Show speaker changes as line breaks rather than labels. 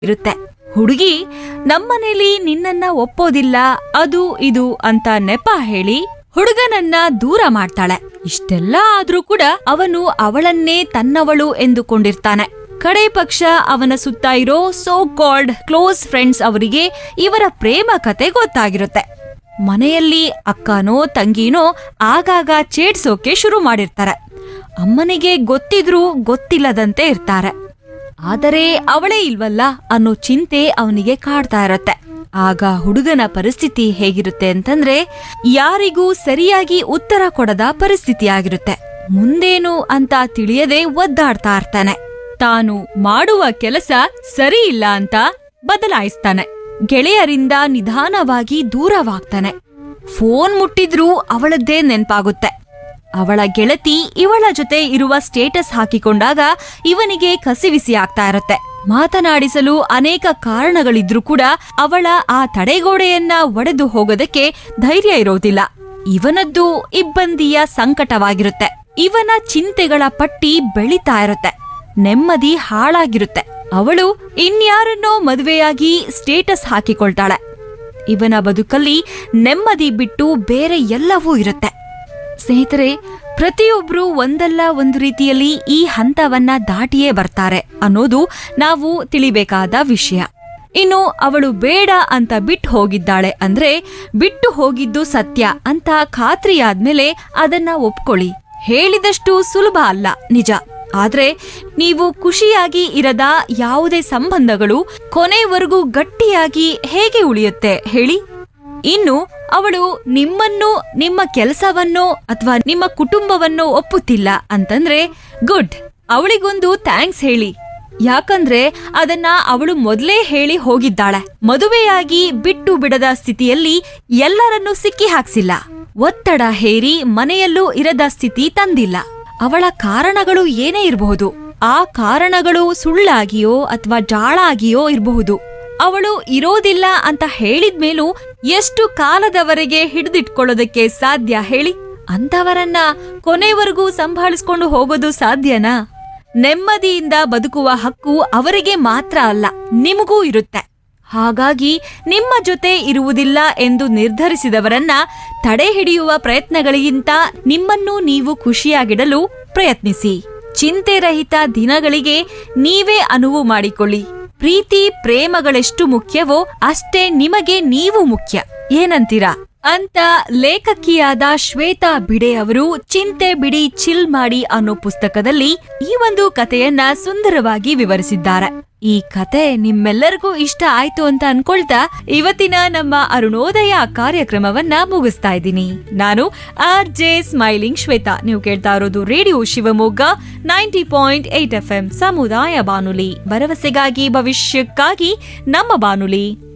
ಇರುತ್ತೆ ಹುಡುಗಿ ನಮ್ಮನೇಲಿ ನಿನ್ನನ್ನ ಒಪ್ಪೋದಿಲ್ಲ ಅದು ಇದು ಅಂತ ನೆಪ ಹೇಳಿ ಹುಡುಗನನ್ನ ದೂರ ಮಾಡ್ತಾಳೆ ಇಷ್ಟೆಲ್ಲ ಆದ್ರೂ ಕೂಡ ಅವನು ಅವಳನ್ನೇ ತನ್ನವಳು ಎಂದುಕೊಂಡಿರ್ತಾನೆ ಕಡೆ ಪಕ್ಷ ಅವನ ಸುತ್ತ ಇರೋ ಸೋ ಕಾಲ್ಡ್ ಕ್ಲೋಸ್ ಫ್ರೆಂಡ್ಸ್ ಅವರಿಗೆ ಇವರ ಪ್ರೇಮ ಕತೆ ಗೊತ್ತಾಗಿರುತ್ತೆ ಮನೆಯಲ್ಲಿ ಅಕ್ಕನೋ ತಂಗಿನೋ ಆಗಾಗ ಚೇಡ್ಸೋಕೆ ಶುರು ಮಾಡಿರ್ತಾರೆ ಅಮ್ಮನಿಗೆ ಗೊತ್ತಿದ್ರೂ ಗೊತ್ತಿಲ್ಲದಂತೆ ಇರ್ತಾರೆ ಆದರೆ ಅವಳೇ ಇಲ್ವಲ್ಲ ಅನ್ನೋ ಚಿಂತೆ ಅವನಿಗೆ ಕಾಡ್ತಾ ಇರತ್ತೆ ಆಗ ಹುಡುಗನ ಪರಿಸ್ಥಿತಿ ಹೇಗಿರುತ್ತೆ ಅಂತಂದ್ರೆ ಯಾರಿಗೂ ಸರಿಯಾಗಿ ಉತ್ತರ ಕೊಡದ ಪರಿಸ್ಥಿತಿ ಆಗಿರುತ್ತೆ ಮುಂದೇನು ಅಂತ ತಿಳಿಯದೆ ಒದ್ದಾಡ್ತಾ ಇರ್ತಾನೆ ತಾನು ಮಾಡುವ ಕೆಲಸ ಸರಿ ಇಲ್ಲ ಅಂತ ಬದಲಾಯಿಸ್ತಾನೆ ಗೆಳೆಯರಿಂದ ನಿಧಾನವಾಗಿ ದೂರವಾಗ್ತಾನೆ ಫೋನ್ ಮುಟ್ಟಿದ್ರೂ ಅವಳದ್ದೇ ನೆನ್ಪಾಗುತ್ತೆ ಅವಳ ಗೆಳತಿ ಇವಳ ಜೊತೆ ಇರುವ ಸ್ಟೇಟಸ್ ಹಾಕಿಕೊಂಡಾಗ ಇವನಿಗೆ ಕಸಿವಿಸಿ ಆಗ್ತಾ ಇರತ್ತೆ ಮಾತನಾಡಿಸಲು ಅನೇಕ ಕಾರಣಗಳಿದ್ರೂ ಕೂಡ ಅವಳ ಆ ತಡೆಗೋಡೆಯನ್ನ ಒಡೆದು ಹೋಗೋದಕ್ಕೆ ಧೈರ್ಯ ಇರೋದಿಲ್ಲ ಇವನದ್ದು ಇಬ್ಬಂದಿಯ ಸಂಕಟವಾಗಿರುತ್ತೆ ಇವನ ಚಿಂತೆಗಳ ಪಟ್ಟಿ ಬೆಳಿತಾ ಇರುತ್ತೆ ನೆಮ್ಮದಿ ಹಾಳಾಗಿರುತ್ತೆ ಅವಳು ಇನ್ಯಾರನ್ನೋ ಮದುವೆಯಾಗಿ ಸ್ಟೇಟಸ್ ಹಾಕಿಕೊಳ್ತಾಳೆ ಇವನ ಬದುಕಲ್ಲಿ ನೆಮ್ಮದಿ ಬಿಟ್ಟು ಬೇರೆ ಎಲ್ಲವೂ ಇರುತ್ತೆ ಸ್ನೇಹಿತರೆ ಪ್ರತಿಯೊಬ್ರು ಒಂದಲ್ಲ ಒಂದು ರೀತಿಯಲ್ಲಿ ಈ ಹಂತವನ್ನ ದಾಟಿಯೇ ಬರ್ತಾರೆ ಅನ್ನೋದು ನಾವು ತಿಳಿಬೇಕಾದ ವಿಷಯ ಇನ್ನು ಅವಳು ಬೇಡ ಅಂತ ಬಿಟ್ಟು ಹೋಗಿದ್ದಾಳೆ ಅಂದ್ರೆ ಬಿಟ್ಟು ಹೋಗಿದ್ದು ಸತ್ಯ ಅಂತ ಖಾತ್ರಿಯಾದ್ಮೇಲೆ ಅದನ್ನ ಒಪ್ಕೊಳ್ಳಿ ಹೇಳಿದಷ್ಟು ಸುಲಭ ಅಲ್ಲ ನಿಜ ಆದ್ರೆ ನೀವು ಖುಷಿಯಾಗಿ ಇರದ ಯಾವುದೇ ಸಂಬಂಧಗಳು ಕೊನೆವರೆಗೂ ಗಟ್ಟಿಯಾಗಿ ಹೇಗೆ ಉಳಿಯುತ್ತೆ ಹೇಳಿ ಇನ್ನು ಅವಳು ನಿಮ್ಮನ್ನು ನಿಮ್ಮ ಕೆಲಸವನ್ನೋ ಅಥವಾ ನಿಮ್ಮ ಕುಟುಂಬವನ್ನೋ ಒಪ್ಪುತ್ತಿಲ್ಲ ಅಂತಂದ್ರೆ ಗುಡ್ ಅವಳಿಗೊಂದು ಥ್ಯಾಂಕ್ಸ್ ಹೇಳಿ ಯಾಕಂದ್ರೆ ಅದನ್ನ ಅವಳು ಮೊದಲೇ ಹೇಳಿ ಹೋಗಿದ್ದಾಳೆ ಮದುವೆಯಾಗಿ ಬಿಟ್ಟು ಬಿಡದ ಸ್ಥಿತಿಯಲ್ಲಿ ಎಲ್ಲರನ್ನೂ ಸಿಕ್ಕಿ ಹಾಕ್ಸಿಲ್ಲ ಒತ್ತಡ ಹೇರಿ ಮನೆಯಲ್ಲೂ ಇರದ ಸ್ಥಿತಿ ತಂದಿಲ್ಲ ಅವಳ ಕಾರಣಗಳು ಏನೇ ಇರಬಹುದು ಆ ಕಾರಣಗಳು ಸುಳ್ಳಾಗಿಯೋ ಅಥವಾ ಜಾಳಾಗಿಯೋ ಇರಬಹುದು ಅವಳು ಇರೋದಿಲ್ಲ ಅಂತ ಹೇಳಿದ್ಮೇಲೂ ಎಷ್ಟು ಕಾಲದವರೆಗೆ ಹಿಡಿದಿಟ್ಕೊಳ್ಳೋದಕ್ಕೆ ಸಾಧ್ಯ ಹೇಳಿ ಅಂತವರನ್ನ ಕೊನೆವರೆಗೂ ಸಂಭಾಳಿಸ್ಕೊಂಡು ಹೋಗೋದು ಸಾಧ್ಯನಾ ನೆಮ್ಮದಿಯಿಂದ ಬದುಕುವ ಹಕ್ಕು ಅವರಿಗೆ ಮಾತ್ರ ಅಲ್ಲ ನಿಮಗೂ ಇರುತ್ತೆ ಹಾಗಾಗಿ ನಿಮ್ಮ ಜೊತೆ ಇರುವುದಿಲ್ಲ ಎಂದು ನಿರ್ಧರಿಸಿದವರನ್ನ ತಡೆ ಹಿಡಿಯುವ ಪ್ರಯತ್ನಗಳಿಗಿಂತ ನಿಮ್ಮನ್ನು ನೀವು ಖುಷಿಯಾಗಿಡಲು ಪ್ರಯತ್ನಿಸಿ ಚಿಂತೆ ರಹಿತ ದಿನಗಳಿಗೆ ನೀವೇ ಅನುವು ಮಾಡಿಕೊಳ್ಳಿ ಪ್ರೀತಿ ಪ್ರೇಮಗಳೆಷ್ಟು ಮುಖ್ಯವೋ ಅಷ್ಟೇ ನಿಮಗೆ ನೀವು ಮುಖ್ಯ ಏನಂತೀರಾ ಅಂತ ಲೇಖಕಿಯಾದ ಶ್ವೇತಾ ಬಿಡೆ ಅವರು ಚಿಂತೆ ಬಿಡಿ ಚಿಲ್ ಮಾಡಿ ಅನ್ನೋ ಪುಸ್ತಕದಲ್ಲಿ ಈ ಒಂದು ಕಥೆಯನ್ನ ಸುಂದರವಾಗಿ ವಿವರಿಸಿದ್ದಾರೆ ಈ ಕತೆ ನಿಮ್ಮೆಲ್ಲರಿಗೂ ಇಷ್ಟ ಆಯ್ತು ಅಂತ ಅನ್ಕೊಳ್ತಾ ಇವತ್ತಿನ ನಮ್ಮ ಅರುಣೋದಯ ಕಾರ್ಯಕ್ರಮವನ್ನ ಮುಗಿಸ್ತಾ ಇದ್ದೀನಿ ನಾನು ಆರ್ ಜೆ ಸ್ಮೈಲಿಂಗ್ ಶ್ವೇತಾ ನೀವು ಕೇಳ್ತಾ ಇರೋದು radio Shivamogga ninety point eight F M ಸಮುದಾಯ ಬಾನುಲಿ ಭರವಸೆಗಾಗಿ ಭವಿಷ್ಯಕ್ಕಾಗಿ ನಮ್ಮ ಬಾನುಲಿ